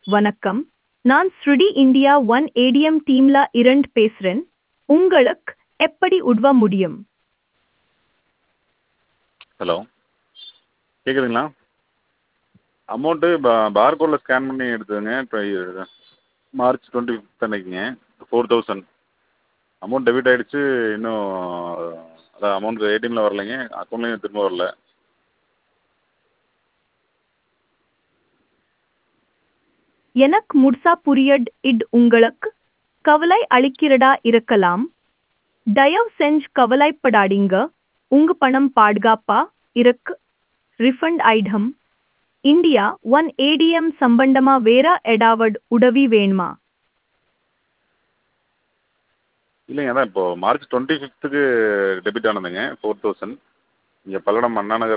வணக்கம் நான் ஸ்ருடி இந்தியா ஒன் ஏடிஎம் டீம்ல இரண்டு பேசுறேன் உங்களுக்கு எப்படி உதவ முடியும் ஹலோ கேட்குதுங்களா அமௌண்ட்டு பா பார்கோடில் ஸ்கேன் பண்ணி எடுத்ததுங்க இப்போ மார்ச் டுவெண்ட்டி ஃபிஃப்த் அன்னைக்குங்க ஃபோர் தௌசண்ட் அமௌண்ட் டெபிட் ஆகிடுச்சு இன்னும் அதான் அமௌண்ட் ஏடிஎம்மில் வரலைங்க அக்கௌண்ட்லேயும் திரும்ப வரல எனக்கு முழுசா புரியட் இட் உங்களுக்கு கவலை அளிக்கிறதா இருக்கலாம் தயவு செஞ்சு கவலைப்படாதீங்க உங்க பணம் பாதுகாப்பா இருக்கு refund item India one ATM சம்பந்தமா வேற ஏதாவது உதவி வேணுமா இல்லைங்க அதான் இப்போது மார்ச் டுவெண்ட்டி ஃபிஃப்த்துக்கு டெபிட் ஆனதுங்க ஃபோர் தௌசண்ட் இங்கே பல்லடம் அண்ணா நகர்